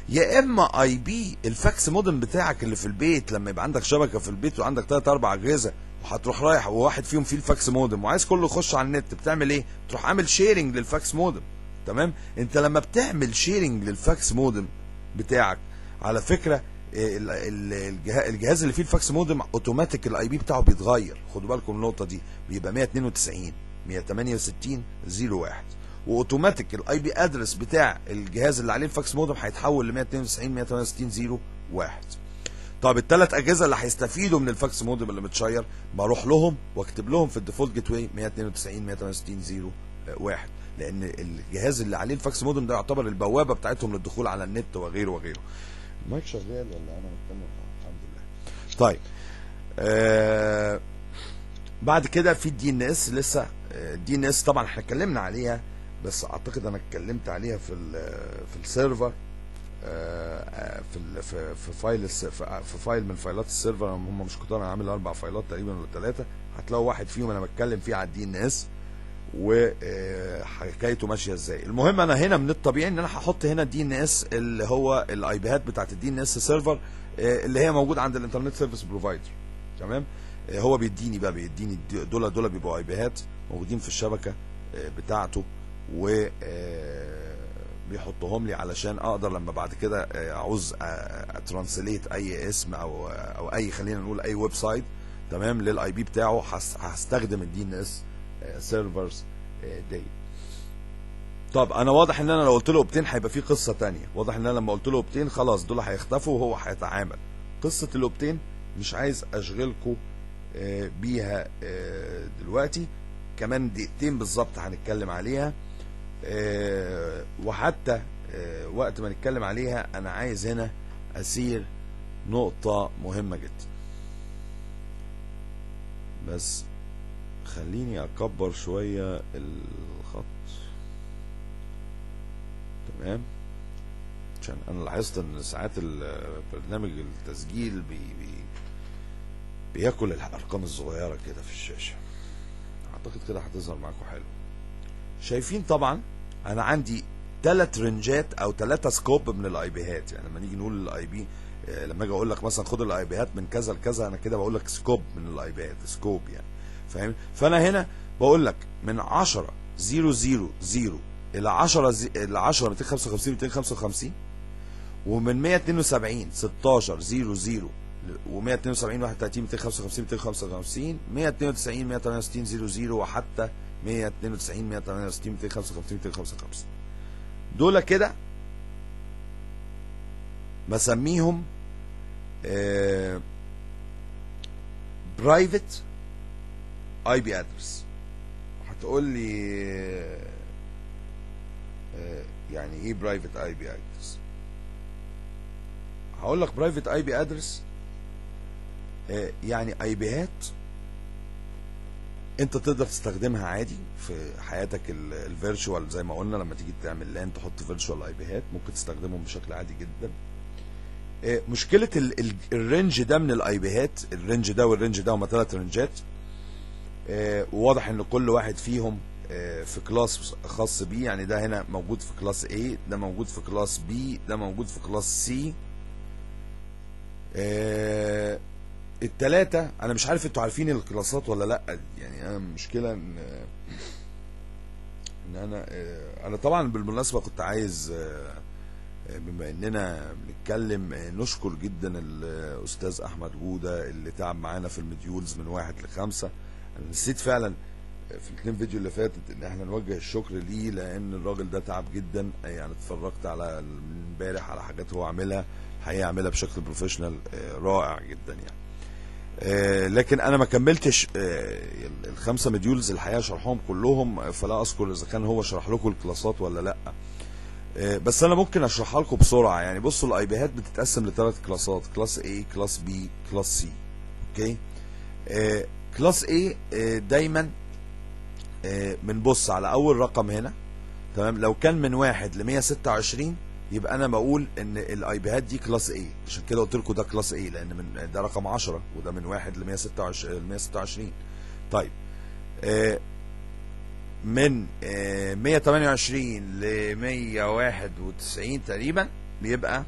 يا اما اي بي الفاكس مودم بتاعك اللي في البيت لما يبقى عندك شبكه في البيت وعندك ثلاث اربع اجهزه وهتروح رايح وواحد فيهم فيه الفاكس مودم وعايز كله يخش على النت بتعمل ايه؟ تروح عامل شيرنج للفاكس مودم تمام؟ انت لما بتعمل شيرنج للفاكس مودم بتاعك على فكره ال- ال- الجها- الجهاز اللي فيه الفاكس مودم اوتوماتيك الاي بي بتاعه بيتغير خدوا بالكم من النقطه دي بيبقى 192 168 01 واوتوماتيك الاي بي ادرس بتاع الجهاز اللي عليه الفاكس مودم هيتحول ل 192 168 01 طب الثلاث اجهزه اللي هيستفيدوا من الفاكس مودم اللي متشير بروح لهم واكتب لهم في الديفولت جيت واي 192 168 01 لان الجهاز اللي عليه الفاكس مودم ده يعتبر البوابه بتاعتهم للدخول على النت وغيره وغيره المايك شغال ولا انا متكلم الحمد لله طيب آه بعد كده في الدي ان اس لسه الدي ان اس طبعا احنا اتكلمنا عليها بس اعتقد انا اتكلمت عليها في ال في السيرفر آه، في ال في في فايل الس- في في فايل من فايلات السيرفر هم مش كتار انا عامل اربع فايلات تقريبا ولا ثلاثه هتلاقوا واحد فيهم انا بتكلم فيه على الدي ان اس وحكايته ماشيه ازاي المهم انا هنا من الطبيعي ان انا هحط هنا الدي ان اس اللي هو الاي بيهات بتاعت الدي ان اس سيرفر آه، اللي هي موجود عند الانترنت سيرفيس بروفايدر تمام آه، هو بيديني بقى بيديني الد- دول دول بيبقوا اي بيهات موجودين في الشبكه آه، بتاعته و آه، بيحطهم لي علشان اقدر لما بعد كده آه، اعوز اترانسليت اي اسم او او اي خلينا نقول اي ويب سايت تمام للاي بي بتاعه هس- هستخدم الدي ان اس سيرفرز دي طب انا واضح ان انا لو قلت له اوبتين هيبقى في قصه تانية واضح ان انا لما قلت له اوبتين خلاص دول هيختفوا وهو هيتعامل قصه الاوبتين مش عايز اشغلكم آه، بيها آه، دلوقتي كمان دقيقتين بالظبط هنتكلم عليها آه، وحتى آه، وقت ما نتكلم عليها انا عايز هنا اسير نقطة مهمة جدا بس خليني اكبر شوية الخط تمام عشان انا لاحظت ان ساعات البرنامج التسجيل بي بي بياكل الارقام الصغيرة كده في الشاشة اعتقد كده هتظهر معاكم حلو شايفين طبعا انا عندي ثلاث رنجات او ثلاثة سكوب من الاي بيهات يعني لما نيجي نقول الاي بي لما اجي اقول لك مثلا خد الاي بيهات من كذا لكذا انا كده بقول لك سكوب من الاي بيهات سكوب يعني فاهم فانا هنا بقول لك من 10 0 0 0 الى 10 زي... الى 10 255 255 ومن 172 16 0 0 و172 31 255 255 192 168 0 0 وحتى 192 168 255 255 دول كده بسميهم برايفت اي بي ادرس هتقول لي آه، يعني ايه برايفت اي بي ادرس هقول لك برايفت اي بي ادرس يعني اي بيات انت تقدر تستخدمها عادي في حياتك الفيرتشوال زي ما قلنا لما تيجي تعمل لان تحط فيرتشوال اي بيهات ممكن تستخدمهم بشكل عادي جدا آه، مشكله ال- ال- الرينج ده من الاي بيهات الرينج ده والرينج ده هما ثلاث رينجات آه، وواضح ان كل واحد فيهم آه، في كلاس خاص بيه يعني ده هنا موجود في كلاس A ده موجود في كلاس B ده موجود في كلاس C آه، التلاتة انا مش عارف انتوا عارفين الكلاسات ولا لا يعني انا المشكلة ان ان انا آه، انا طبعا بالمناسبة كنت عايز آه، آه، بما اننا بنتكلم آه، نشكر جدا الاستاذ احمد جودة اللي تعب معانا في المديولز من واحد لخمسة انا نسيت فعلا في الاثنين فيديو اللي فاتت ان احنا نوجه الشكر ليه لان الراجل ده تعب جدا يعني اتفرجت على من امبارح على حاجات هو عاملها الحقيقه عاملها بشكل بروفيشنال آه، رائع جدا يعني آه، لكن انا ما كملتش آه، الخمسه مديولز الحقيقه شرحهم كلهم آه، فلا اذكر اذا كان هو شرح لكم الكلاسات ولا لا آه، بس انا ممكن اشرحها لكم بسرعه يعني بصوا الاي بيهات بتتقسم لثلاث كلاسات كلاس A كلاس B كلاس C اوكي آه، كلاس A آه، دايما آه، بنبص على اول رقم هنا تمام لو كان من واحد ل 126 يبقى انا بقول ان الاي بيهات دي كلاس A عشان كده قلت لكم ده كلاس A لان من ده رقم 10 وده من واحد ل 126 ل 126 طيب آه، من آه، 128 ل 191 تقريبا بيبقى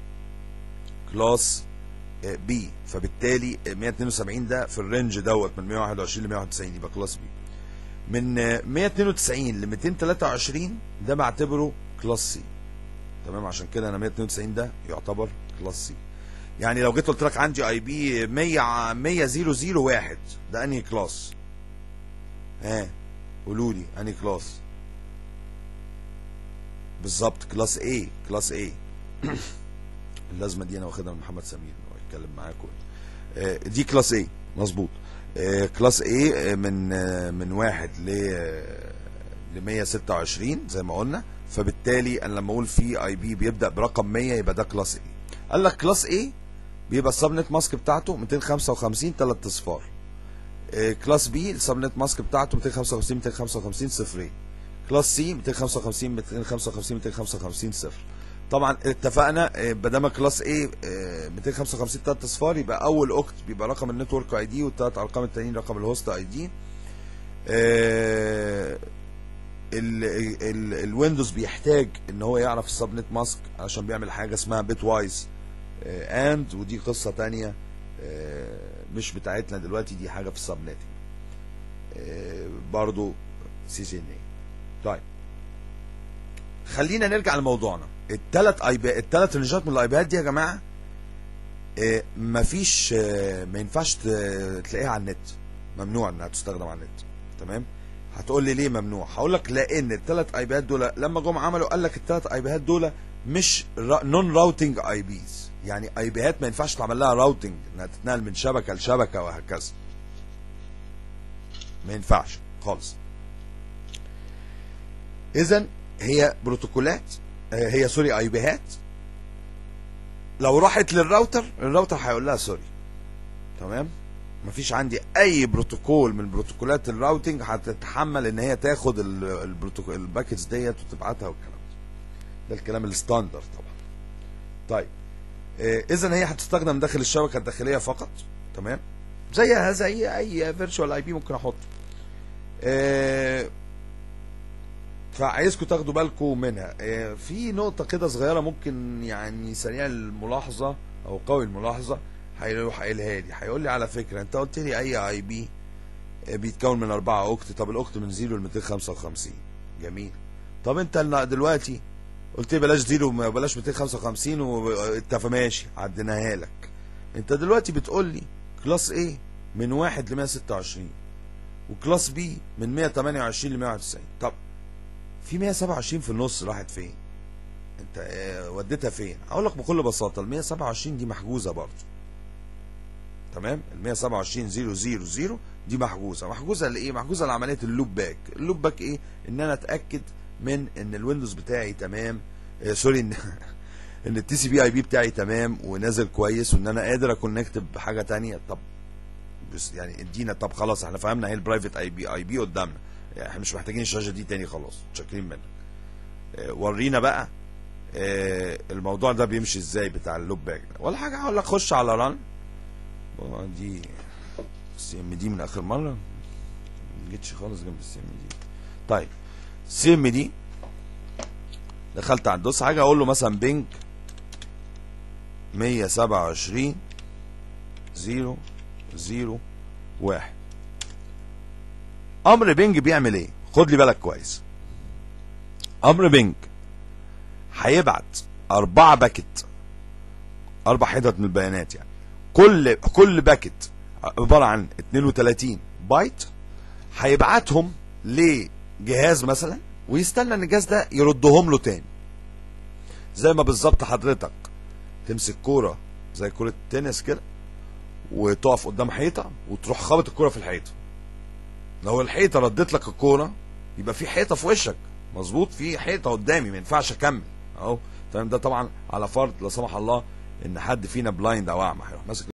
كلاس بي فبالتالي 172 ده في الرينج دوت من 121 ل 191 يبقى كلاس بي من 192 ل 223 ده بعتبره كلاس سي تمام عشان كده انا 192 ده يعتبر كلاس سي يعني لو جيت قلت لك عندي اي بي 100 100 ده انهي كلاس ها قولوا لي انهي كلاس بالظبط كلاس A كلاس A اللازمه دي انا واخدها من محمد سمير هو يتكلم معاكم آه، دي كلاس A مظبوط آه، كلاس A آه، من آه، من واحد ل ل 126 زي ما قلنا فبالتالي انا لما اقول في اي بي بيبدا برقم 100 يبقى ده كلاس A قال لك كلاس A بيبقى السبنت ماسك بتاعته 255 3 اصفار آه، كلاس بي السبنت ماسك بتاعته 255 255 صفرين كلاس سي 255 255 255 صفر طبعا اتفقنا آه، ما دام كلاس اي 255 3 اصفار يبقى اول اوكت بيبقى رقم النتورك اي دي والثلاث ارقام التانيين رقم الهوست اي دي الويندوز بيحتاج ان هو يعرف السبنت ماسك عشان بيعمل حاجه اسمها بيت وايز اند ودي قصه تانية آه، مش بتاعتنا دلوقتي دي حاجه في السبنتنج برضو سي سي ان اي طيب خلينا نرجع لموضوعنا الثلاث ايباد الثلاث رينجات من الايباد دي يا جماعه آه، مفيش آه، ما ينفعش ت- تلاقيها على النت ممنوع انها تستخدم على النت تمام هتقول لي ليه ممنوع هقول لك لان الثلاث ايباد دول لما جم عملوا قال لك الثلاث ايباد دول مش نون راوتنج اي بيز يعني اي بيات ما ينفعش تعمل لها راوتنج انها تتنقل من شبكه لشبكه وهكذا ما ينفعش خالص اذا هي بروتوكولات آه، هي سوري اي بيهات لو راحت للراوتر الراوتر هيقول لها سوري تمام مفيش عندي اي بروتوكول من بروتوكولات الراوتنج هتتحمل ان هي تاخد ال- البروتوكول الباكيتس ديت وتبعتها والكلام ده ده الكلام الستاندرد طبعا طيب اذا هي هتستخدم داخل الشبكه الداخليه فقط تمام زيها زي اي فيرتشوال اي بي ممكن احطه آه، فعايزكم تاخدوا بالكم منها آه، في نقطة كده صغيرة ممكن يعني سريع الملاحظة أو قوي الملاحظة هيروح قايلها لي هيقول لي على فكرة أنت قلت لي أي أي بي بيتكون من أربعة أوكت طب الأوكت من زيرو ل 255 جميل طب أنت النا- دلوقتي قلت لي بلاش زيرو بلاش 255 وانت ماشي عديناها لك أنت دلوقتي بتقول لي كلاس A من واحد ل 126 وكلاس بي من 128 ل 191 طب في 127 في النص راحت فين؟ انت اه، وديتها فين؟ هقول لك بكل بساطه ال 127 دي محجوزه برضه. تمام؟ ال 127 000 دي محجوزه، محجوزه لايه؟ محجوزه لعمليه اللوب باك، اللوب باك ايه؟ ان انا اتاكد من ان الويندوز بتاعي تمام اه سوري ان ان التي سي بي اي بي بتاعي تمام ونازل كويس وان انا قادر اكونكت بحاجه تانية طب بس يعني ادينا طب خلاص احنا فهمنا ايه البرايفت اي بي اي بي قدامنا يعني احنا مش محتاجين الشاشه دي تاني خلاص متشكرين منك اه، ورينا بقى اه، الموضوع ده بيمشي ازاي بتاع اللوب باك ده ولا حاجه هقول لك خش على ران دي السي ام دي من اخر مره ما جيتش خالص جنب السي ام دي طيب السي ام دي دخلت على الدوس حاجه اقول له مثلا بينج 127 0 0 1 امر بينج بيعمل ايه خد لي بالك كويس امر بينج هيبعت أربعة باكت أربع حتت من البيانات يعني كل كل باكت عبارة عن 32 بايت هيبعتهم لجهاز مثلا ويستنى ان الجهاز ده يردهم له تاني زي ما بالظبط حضرتك تمسك كورة زي كورة التنس كده وتقف قدام حيطة وتروح خابط الكورة في الحيطة لو الحيطة ردت لك الكورة يبقى في حيطة في وشك مظبوط في حيطة قدامي ما ينفعش اكمل اهو تمام ده طبعا على فرض لا سمح الله ان حد فينا بلايند او اعمى هيروح ماسك